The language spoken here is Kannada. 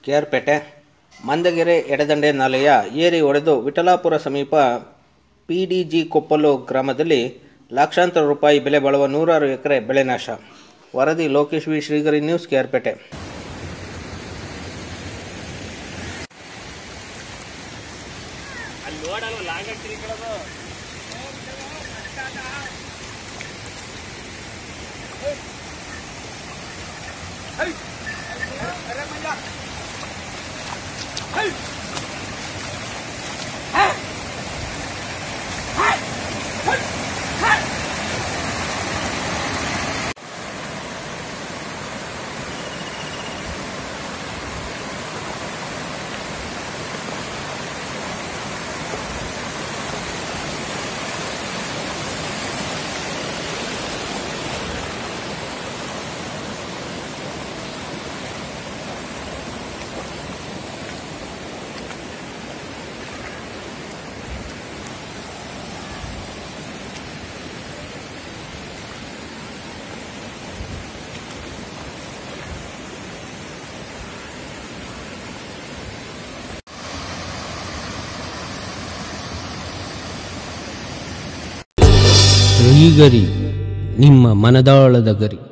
ಕೆಆರ್ಪೇಟೆ ಮಂದಗೆರೆ ಎಡದಂಡೆ ನಾಲೆಯ ಏರಿ ಒಡೆದು ವಿಠಲಾಪುರ ಸಮೀಪ ಪಿಡಿಜಿ ಕೊಪ್ಪಲು ಗ್ರಾಮದಲ್ಲಿ ಲಕ್ಷಾಂತರ ರೂಪಾಯಿ ಬೆಲೆ ಬಾಳುವ ನೂರಾರು ಎಕರೆ ಬೆಳೆ ನಾಶ ವರದಿ ಲೋಕೇಶ್ ವಿ ಶ್ರೀಗರಿ ನ್ಯೂಸ್ ಕೆಆರ್ಪೇಟೆ ಅಲ್ಲಿ ನೋಡಲ್ಲ ಲಾಂಗ್ ಆಗ್ತೀರಿ ಕೇಳೋದು ಶ್ರೀಗರಿ ನಿಮ್ಮ ಮನದಾಳದ ಗರಿ